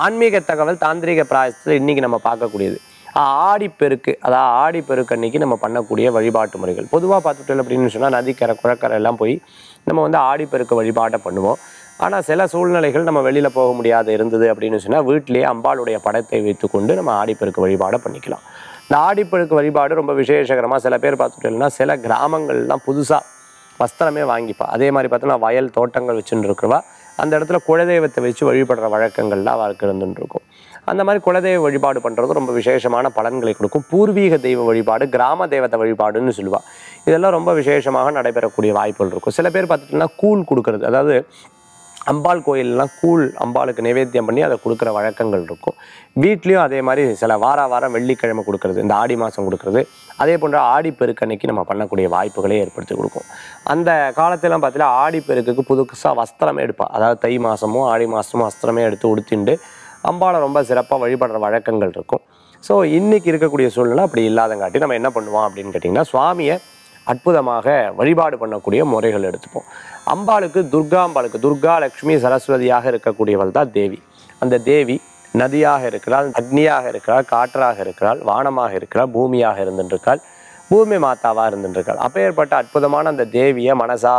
ஆன்மீக தகவல் தாந்திரிக பிராயசத்தில் இன்னைக்கு நம்ம பார்க்கக்கூடியது ஆடிப்பெருக்கு அதாவது ஆடிப்பெருக்கு அன்னைக்கு நம்ம பண்ணக்கூடிய வழிபாட்டு முறைகள் பொதுவாக பார்த்துட்டோம் அப்படின்னு சொன்னால் நதிக்கரை குளக்கரை எல்லாம் போய் நம்ம வந்து ஆடிப்பெருக்கு வழிபாட்டை பண்ணுவோம் ஆனால் சில சூழ்நிலைகள் நம்ம வெளியில் போக முடியாத இருந்தது அப்படின்னு சொன்னால் வீட்டிலேயே அம்பாளுடைய படத்தை வைத்துக்கொண்டு நம்ம ஆடிப்பெருக்கு வழிபாடை பண்ணிக்கலாம் இந்த ஆடிப்பெருக்கு வழிபாடு ரொம்ப விசேஷகரமாக சில பேர் பார்த்துட்டோம்னா சில கிராமங்கள்லாம் புதுசாக வஸ்திரமே வாங்கிப்பா அதே மாதிரி பார்த்தோன்னா வயல் தோட்டங்கள் வச்சுட்டு இருக்கிறவா அந்த இடத்துல குலதெய்வத்தை வச்சு வழிபடுற வழக்கங்கள்லாம் அவருக்கு இருந்துட்டு இருக்கும் அந்த மாதிரி குலதெய்வ வழிபாடு பண்ணுறது ரொம்ப விசேஷமான பலன்களை கொடுக்கும் பூர்வீக தெய்வ வழிபாடு கிராம தெய்வத்தை வழிபாடுன்னு சொல்லுவா இதெல்லாம் ரொம்ப விசேஷமாக நடைபெறக்கூடிய வாய்ப்புகள் இருக்கும் சில பேர் பார்த்துட்டோம்னா கூழ் கொடுக்கறது அதாவது அம்பாள் கோயிலெலாம் கூழ் அம்பாளுக்கு நைவேத்தியம் பண்ணி அதை கொடுக்குற வழக்கங்கள் இருக்கும் வீட்லேயும் அதே மாதிரி சில வார வாரம் வெள்ளிக்கிழமை கொடுக்கறது இந்த ஆடி மாதம் கொடுக்கறது அதே போன்ற ஆடிப்பெருக்கன்னைக்கு நம்ம பண்ணக்கூடிய வாய்ப்புகளை ஏற்படுத்தி கொடுக்கும் அந்த காலத்திலாம் பார்த்தீங்கன்னா ஆடிப்பெருக்குக்கு புதுசாக வஸ்திரம் எடுப்பா அதாவது தை மாதமோ ஆடி மாதமோ வஸ்திரமே எடுத்து உடுத்திண்டு அம்பாளை ரொம்ப சிறப்பாக வழிபடுற வழக்கங்கள் இருக்கும் ஸோ இன்னைக்கு இருக்கக்கூடிய சூழ்நிலை அப்படி இல்லாதங்காட்டி நம்ம என்ன பண்ணுவோம் அப்படின்னு கேட்டிங்கன்னா சுவாமியை அற்புதமாக வழிபாடு பண்ணக்கூடிய முறைகள் எடுத்துப்போம் அம்பாளுக்கு துர்கா அம்பாளுக்கு துர்கா லக்ஷ்மி சரஸ்வதியாக இருக்கக்கூடியவள் தான் தேவி அந்த தேவி நதியாக இருக்கிறாள் அக்னியாக இருக்கிறாள் காற்றாக இருக்கிறாள் வானமாக இருக்கிறாள் பூமியாக இருந்துருக்காள் பூமி மாதாவாக இருந்துருக்காள் அப்பேற்பட்ட அற்புதமான அந்த தேவியை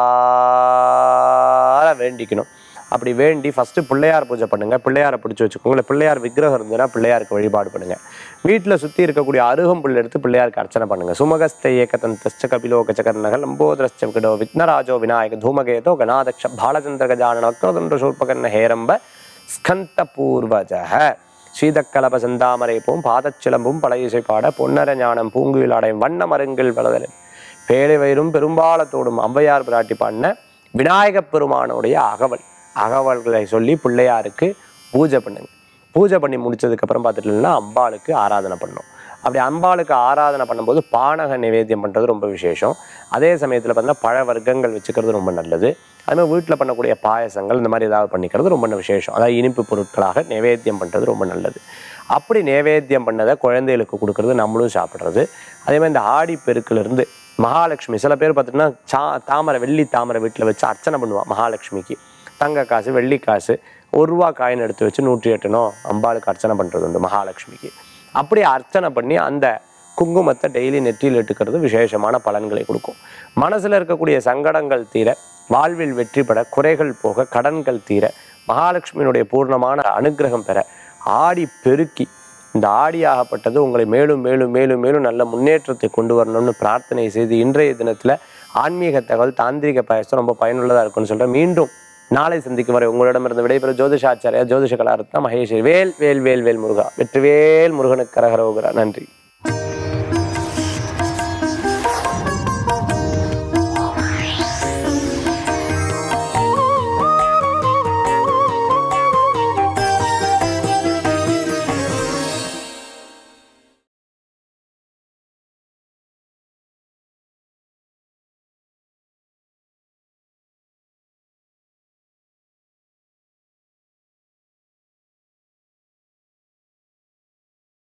மனசார வேண்டிக்கணும் அப்படி வேண்டி ஃபஸ்ட்டு பிள்ளையார் பூஜை பண்ணுங்கள் பிள்ளையாரை பிடிச்சி வச்சுக்கோங்க இல்லை பிள்ளையார் விக்கிரகம் இருந்ததுன்னா பிள்ளையாருக்கு வழிபாடு பண்ணுங்கள் வீட்டில் சுற்றி இருக்கக்கூடிய அருகம்புல் எடுத்து பிள்ளையாருக்கு அர்ச்சனை பண்ணுங்கள் சுமகஸ்த ஏகதன் தச்ச கபிலோ கச்சகர்ணகல் லம்போதரஸ்ச விகடோ விக்னராஜோ விநாயக தூமகேதோ கணாதக்ஷ பாலச்சந்திர கஜானன வக்ரதுண்ட சூர்பகர்ண ஹேரம்ப ஸ்கந்த பூர்வஜக சீதக்கலப செந்தாமரை போம் பாதச்சிலம்பும் பழையிசை பாட பொன்னர ஞானம் பூங்குயிலாடையும் வண்ண மருங்கில் வளதலும் பேழை வயிறும் பெரும்பாலத்தோடும் ஔவையார் பிராட்டி பாடின விநாயகப் பெருமானுடைய அகவல் அகவல்களை சொல்லி பிள்ளையாருக்கு பூஜை பண்ணுங்க பூஜை பண்ணி முடிச்சதுக்கப்புறம் பார்த்துட்டீங்கன்னா அம்பாளுக்கு ஆராதனை பண்ணணும் அப்படி அம்பாளுக்கு ஆராதனை பண்ணும்போது பானக நிவேத்தியம் பண்ணுறது ரொம்ப விசேஷம் அதே சமயத்தில் பார்த்தீங்கன்னா பழ வர்க்கங்கள் வச்சுக்கிறது ரொம்ப நல்லது அது மாதிரி வீட்டில் பண்ணக்கூடிய பாயசங்கள் இந்த மாதிரி ஏதாவது பண்ணிக்கிறது ரொம்ப விசேஷம் அதாவது இனிப்பு பொருட்களாக நிவேத்தியம் பண்ணுறது ரொம்ப நல்லது அப்படி நிவேத்தியம் பண்ணதை குழந்தைகளுக்கு கொடுக்கறது நம்மளும் சாப்பிட்றது அதே மாதிரி இந்த ஆடி பெருக்கிலிருந்து மகாலட்சுமி சில பேர் பார்த்தீங்கன்னா சா தாமரை வெள்ளி தாமரை வீட்டில் வச்சு அர்ச்சனை பண்ணுவாள் மகாலட்சுமிக்கு தங்க காசு வெள்ளி காசு ஒரு ரூபா காயின் எடுத்து வச்சு நூற்றி எட்டுனோ அம்பாளுக்கு அர்ச்சனை பண்ணுறது உண்டு மகாலட்சுமிக்கு அப்படி அர்ச்சனை பண்ணி அந்த குங்குமத்தை டெய்லி நெற்றியில் இட்டுக்கிறது விசேஷமான பலன்களை கொடுக்கும் மனசில் இருக்கக்கூடிய சங்கடங்கள் தீர வாழ்வில் வெற்றி பெற குறைகள் போக கடன்கள் தீர மகாலட்சுமியினுடைய பூர்ணமான அனுக்கிரகம் பெற ஆடி பெருக்கி இந்த ஆடியாகப்பட்டது உங்களை மேலும் மேலும் மேலும் மேலும் நல்ல முன்னேற்றத்தை கொண்டு வரணும்னு பிரார்த்தனை செய்து இன்றைய தினத்தில் ஆன்மீக தகவல் தாந்திரிக பாயசம் ரொம்ப பயனுள்ளதாக இருக்கும்னு சொல்கிறேன் மீண்டும் நாளை சந்திக்கும் வரை உங்களிடமிருந்து விடைபெறும் ஜோதிஷாச்சாரியா ஜோதிஷ கலாரத்னா மகேஸ்வரி வேல் வேல் வேல் வேல் முருகா வெற்றிவேல் முருகனுக்கு கரகரோகரா நன்றி